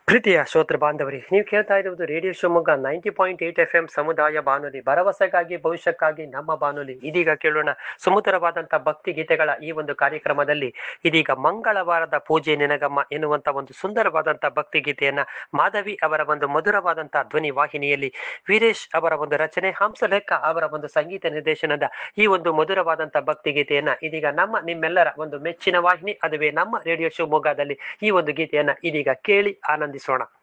ಪ್ರೀತಿಯ ಶ್ರೋತೃ ಬಾಂಧವರಿ ನೀವು ಕೇಳ್ತಾ ಇರುವುದು radio Shivamogga ninety point eight F M ಸಮುದಾಯ ಬಾನುಲಿ ಭರವಸೆಗಾಗಿ ಭವಿಷ್ಯಕ್ಕಾಗಿ ನಮ್ಮ ಬಾನುಲಿ ಇದೀಗ ಕೇಳೋಣ ಸುಮಧುರವಾದಂಥ ಭಕ್ತಿ ಗೀತೆಗಳ ಈ ಒಂದು ಕಾರ್ಯಕ್ರಮದಲ್ಲಿ ಇದೀಗ ಮಂಗಳವಾರದ ಪೂಜೆ ನಿನಗಮ್ಮ ಎನ್ನುವಂತ ಒಂದು ಸುಂದರವಾದಂಥ ಭಕ್ತಿ ಗೀತೆಯನ್ನ ಮಾಧವಿ ಅವರ ಒಂದು ಮಧುರವಾದಂಥ ಧ್ವನಿ ವಾಹಿನಿಯಲ್ಲಿ ವೀರೇಶ್ ಅವರ ಒಂದು ರಚನೆ ಹಂಸಲೇಖ ಅವರ ಒಂದು ಸಂಗೀತ ನಿರ್ದೇಶನದ ಈ ಒಂದು ಮಧುರವಾದಂಥ ಭಕ್ತಿ ಗೀತೆಯನ್ನ ಇದೀಗ ನಮ್ಮ ನಿಮ್ಮೆಲ್ಲರ ಒಂದು ಮೆಚ್ಚಿನ ವಾಹಿನಿ ಅದುವೇ ನಮ್ಮ ರೇಡಿಯೋ ಶಿವಮೊಗ್ಗದಲ್ಲಿ ಈ ಒಂದು ಗೀತೆಯನ್ನ ಇದೀಗ ಕೇಳಿ ಆನಂದಿಸೋಣ